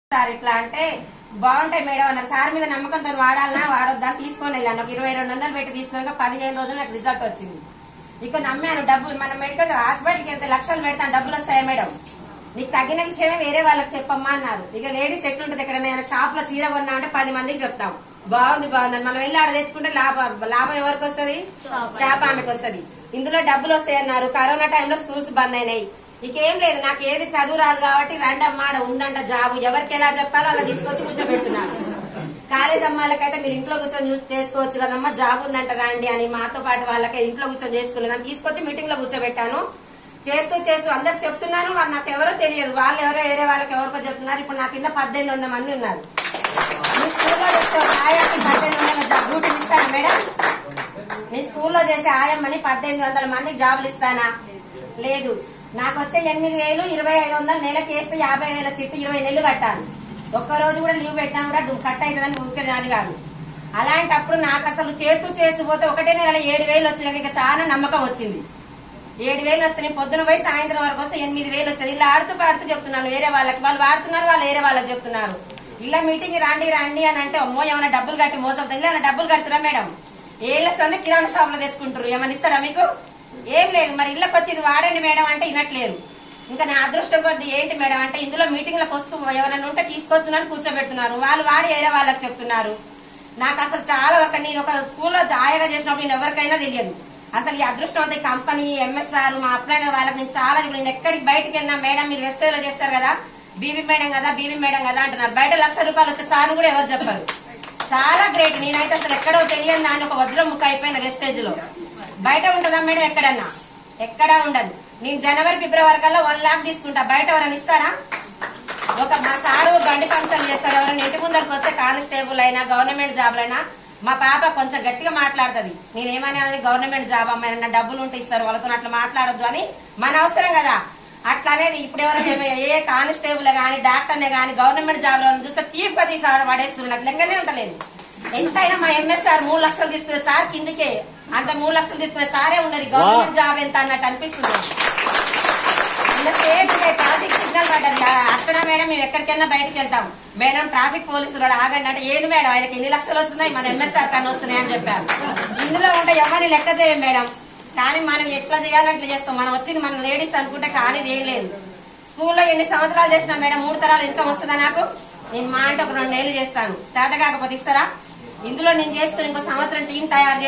sir ఇట్లా అంటే బాగుంటాయి మేడం అన్నారు సార్ మీద నమ్మకంతో వాడాలన్నా వాడొద్దా తీసుకొని వెళ్ళాను ఒక ఇరవై రెండు వందలు పెట్టి తీసుకున్నాక పదిహేను రోజులు నాకు రిజల్ట్ వచ్చింది ఇక నమ్మాను డబ్బులు మన మెడికల్ హాస్పిటల్కి వెళ్తే లక్షలు పెడతాను డబ్బులు వస్తాయా మేడం నీకు తగిన విషయమే వేరే వాళ్ళకి చెప్పమ్మా అన్నారు ఇక లేడీస్ ఎట్లుంటది ఎక్కడైనా షాప్ లో చీర కొన్నా అంటే పది మందికి చెప్తాం బాగుంది బాగుంది అని మనం వెళ్ళి ఆడ తెచ్చుకుంటే లాభం లాభం ఎవరికి వస్తుంది షాప్ ఆమెకి వస్తుంది ఇందులో డబ్బులు వస్తాయి అన్నారు కరోనా టైంలో స్కూల్స్ బంద్ అయినాయి ఇకేం లేదు నాకు ఏది చదువు రాదు కాబట్టి రండమ్మా ఆడ ఉందంట జాబు ఎవరికి ఎలా చెప్పాలో అలా తీసుకొచ్చి కూర్చోబెడుతున్నారు కాలేజ్ అమ్మాయిలకైతే మీరు ఇంట్లో కూర్చొని చూసి చేసుకోవచ్చు కదమ్మా జాబ్ ఉందంట రండి అని మాతో పాటు వాళ్ళకి ఇంట్లో కూర్చొని చేసుకునేదాన్ని తీసుకొచ్చి మీటింగ్ లో కూర్చోబెట్టాను చేస్తూ చేస్తూ అందరికి చెప్తున్నాను వాళ్ళు నాకు ఎవరో తెలియదు వాళ్ళు ఎవరో వేరే వాళ్ళకి ఎవరికో చెప్తున్నారు ఇప్పుడు నా కింద పద్దెనిమిది వందల మంది ఉన్నారు మీ స్కూల్లో చేసే ఒక ఆయాకి పద్దెనిమిది వందల డ్యూటీలు ఇస్తాను మేడం నీ స్కూల్లో చేసే ఆయమ్మని పద్దెనిమిది వందల మందికి జాబులు ఇస్తానా లేదు నాకు వచ్చే ఎనిమిది వేలు ఇరవై ఐదు వందలు నెలకి వేస్తే యాభై వేల చిట్టు ఇరవై నెలలు కట్టాలి ఒక్క రోజు కూడా లీవ్ పెట్టినా కూడా డు- కట్ అవుతుందని ఊరికేదాని కాదు అలాంటప్పుడు నాకు అసలు చేస్తూ చేస్తూ పోతే ఒకటే నెల ఏడు వేలు వచ్చినాక ఇక చాలా నమ్మకం వచ్చింది ఏడు వేలు వస్తే నేను పొద్దున పోయి సాయంత్రం వరకు వస్తే ఎనిమిది వేలు వచ్చేది ఇలా ఆడుతూ పాడుతూ చెప్తున్నాను వేరే వాళ్ళకి వాళ్ళు వాడుతున్నారు వాళ్ళు వేరే వాళ్ళకి చెప్తున్నారు ఇలా మీటింగ్ రండి రండి అని అంటే అమ్మో ఏమైనా డబ్బులు కట్టి మోసం ఇలా డబ్బులు కడుతురా మేడం ఏళ్ళ సందే కిరాణా షాప్ లో తెచ్చుకుంటారు ఏమైనా ఇస్తాడా మీకు ఏం లేదు మరి ఇళ్ళకి వచ్చి ఇది వాడండి మేడం అంటే వినట్లేదు ఇంకా నా అదృష్టం కొద్ది ఏంటి మేడం అంటే ఇందులో మీటింగ్లకు వస్తూ ఎవరైనా ఉంటే తీసుకొస్తున్నాను కూర్చోబెడుతున్నారు వాళ్ళు వాడి వేరే వాళ్ళకి చెప్తున్నారు నాకు అసలు చాలా ఒక నేను ఒక స్కూల్లో జాయగా చేసినప్పుడు నేను ఎవరికైనా తెలియదు అసలు ఈ అదృష్టవంత ఈ కంపెనీ ఎంఎస్ఆర్ మా అప్లైనర్ వాళ్ళకి నేను చాలా ఇప్పుడు నేను ఎక్కడికి బయటికి వెళ్ళినా మేడం మీరు వెస్ట్ లో చేస్తారు కదా బీబీ మేడం కదా బీబీ మేడం కదా అంటున్నారు బయట లక్ష రూపాయలు వచ్చే సార్ కూడా ఎవరు చెప్పారు చాలా గ్రేట్ నేనైతే అసలు ఎక్కడో తెలియని దాన్ని ఒక వజ్రం ముక్క అయిపోయిన వెస్టేజ్ లో బయట ఉంటుందా మేడం ఎక్కడన్నా ఎక్కడా ఉండదు నేను జనవరి ఫిబ్రవరి కల్లా వన్ లాక్ తీసుకుంటా బయట ఎవరైనా ఇస్తారా ఒక మా సారు బండి ఫంక్షన్ చేస్తారు ఎవరైనా ఇంటి ముందరికి వస్తే కానిస్టేబుల్ అయినా గవర్నమెంట్ జాబ్ అయినా మా పాప కొంచెం గట్టిగా మాట్లాడుతుంది నేనేమని అది గవర్నమెంట్ జాబ్ అమ్మాయి నా డబ్బులు ఉంటే ఇస్తారు వాళ్ళతో అట్లా మాట్లాడొద్దు అని మన అవసరం కదా అట్లా అనేది ఇప్పుడు ఎవరైనా ఏమ- ఏ కానిస్టేబుల్ గానీ డాక్టర్నే గానీ గవర్నమెంట్ జాబ్ లో చూస్తే చీఫ్ గా తీసి ఆడ పడేస్తున్నారు నాకు లెక్కనే ఉంటలేదు ఎంతైనా మా ఎంఎస్ఆర్ మూడు లక్షలు తీసుకునే సార్ కిందికే అంత మూడు లక్షలు తీసుకునే సారే ఉన్నారు ఈ గవర్నమెంట్ జాబ్ ఎంత అన్నట్టు అనిపిస్తుంది ఇలా సేఫ్ గా ట్రాఫిక్ సిగ్నల్ పడ్డది ఆ అర్చన మేడం మేము ఎక్కడికైనా బయటకు వెళ్తాం మేడం ట్రాఫిక్ పోలీసులు వాడు ఆగండి అంటే ఏది మేడం ఆయనకి ఎన్ని లక్షలు వస్తున్నాయి మన ఎంఎస్ఆర్ కన్నా వస్తున్నాయి అని చెప్పారు ఇందులో ఉంటే ఎవరిని లెక్క చేయం మేడం కానీ మనం ఎట్లా చేయాలో అట్లా చేస్తాం మనం వచ్చింది మన లేడీస్ అనుకుంటే కానీ ఏం లేదు స్కూల్లో ఎన్ని సంవత్సరాలు చేసినా మేడం మూడు తరాలు ఇన్కమ్ వస్తుందా నాకు నేను మా అంటే ఒక రెండు నెలలు చేస్తాను చేత కాకపోతే ఇస్తారా ఇందులో నేను చేసుకుని ఇంకో సంవత్సరం టీం తయారు చేసి